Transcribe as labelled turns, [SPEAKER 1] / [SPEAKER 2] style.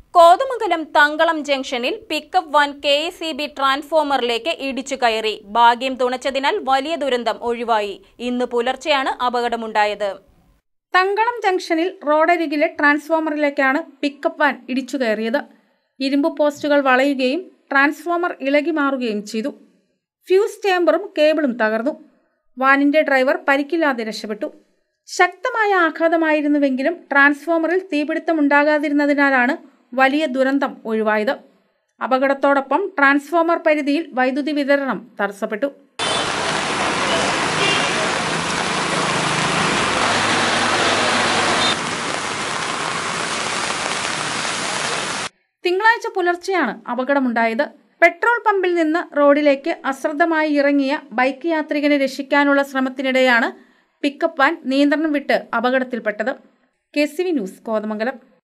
[SPEAKER 1] കോതമംഗലം തങ്കളം ജംഗ്ഷനിൽ pickup van K S E B ട്രാൻസ്ഫോമറിലേക്ക് ഇടിച്ചു കയറി ഭാഗ്യം തുണച്ചതിനാൽ വലിയ ദുരന്തം ഒഴിവായി ഇന്ന് പുലർച്ചെയാണ് അപകടമുണ്ടായത്
[SPEAKER 2] തങ്കളം ജംഗ്ഷനിൽ റോഡരികിലെ ട്രാൻസ്ഫോമറിലേക്കാണ് പിക്കപ്പ് വാൻ ഇടിച്ചു കയറിയത് ഇരുമ്പ് പോസ്റ്റുകൾ വളയുകയും ട്രാൻസ്ഫോമർ ഇളകി മാറുകയും ചെയ്തു ഫ്യൂസ് ചേമ്പറും കേബിളും തകർന്നു വാനിന്റെ ഡ്രൈവർ പരിക്കില്ലാതെ രക്ഷപ്പെട്ടു ശക്തമായ ആഘാതമായിരുന്നുവെങ്കിലും ട്രാൻസ്ഫോമറിൽ തീപിടുത്തമുണ്ടാകാതിരുന്നതിനാലാണ് വലിയ ദുരന്തം ഒഴിവായത് അപകടത്തോടൊപ്പം ട്രാൻസ്ഫോമർ പരിധിയിൽ വൈദ്യുതി വിതരണം തടസ്സപ്പെട്ടു തിങ്കളാഴ്ച പുലർച്ചെയാണ് അപകടമുണ്ടായത് പെട്രോൾ പമ്പിൽ നിന്ന് റോഡിലേക്ക് അശ്രദ്ധമായി ഇറങ്ങിയ ബൈക്ക് യാത്രികനെ രക്ഷിക്കാനുള്ള ശ്രമത്തിനിടെയാണ് പിക്കപ്പ് വാൻ നിയന്ത്രണം വിട്ട് അപകടത്തിൽപ്പെട്ടത് K C V news Kothamangalam